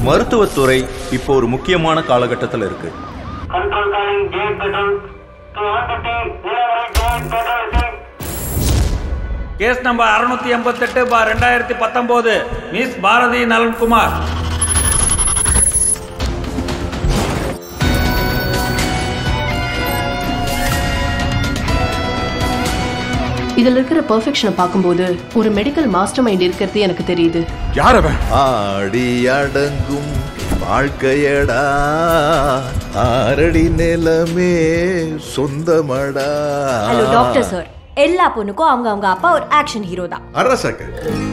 மருத்துவத்துறை இப்போ ஒரு முக்கியமான காலகட்டத்தில் இருக்கு control calling Jet Petrol to 150 Nilavara Jet Petrol Station. Case number அறுநூத்தி எண்பத்தெட்டு பார் ரெண்டாயிரத்தி பத்தொன்பது மிஸ் பாரதி நலன்குமார் இதுல இருக்கிற பெர்ஃபெக்ஷனை பார்க்கும்போது ஒரு மெடிக்கல் மாஸ்டர் மைண்ட் இருக்கிறது எனக்கு தெரியுது யார் அவன் ஆடி அடங்கும் வாழ்க்கையடா ஆரடி நிலமே சொந்தமடா ஹலோ டாக்டர் சார் எல்லா பொண்ணுக்கும் அவங்க அவங்க அப்பா ஒரு ஆக்ஷன் ஹீரோ தான் அரசக்க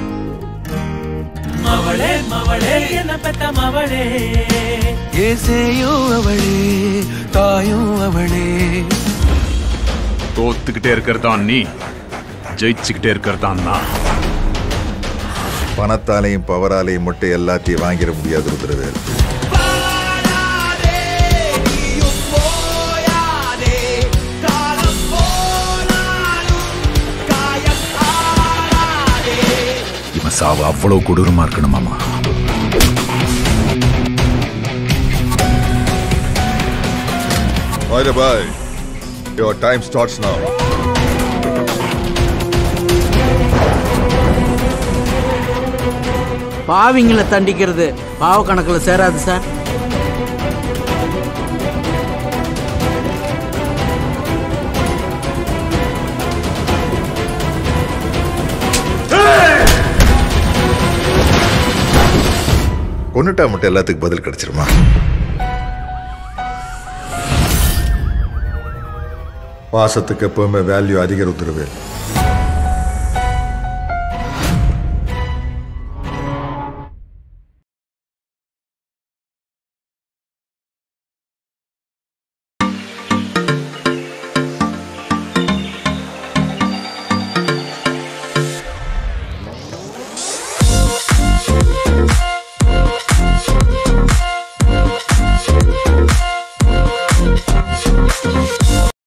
ஏசேயும் அவளே தாயும் அவளே தோத்துக்கிட்டே இருக்கிறதா நீ ஜெயிச்சுக்கிட்டே இருக்கிறதா நான் பணத்தாலையும் பவராலையும் மட்டும் எல்லாத்தையும் வாங்கிட முடியாது ருத்ரவேல் இவன் சாவு அவ்வளவு கொடூரமா இருக்கணுமாமா By the by, your time starts now. பாவிங்களை தண்டிக்கிறது பாவ கணக்கில் சேராது சார் கொன்னுட்டா மட்டும் எல்லாத்துக்கும் பதில் கிடைச்சிருமா பாசத்துக்கு எப்பவுமே வேல்யூ அதிக ருத்ரவேல்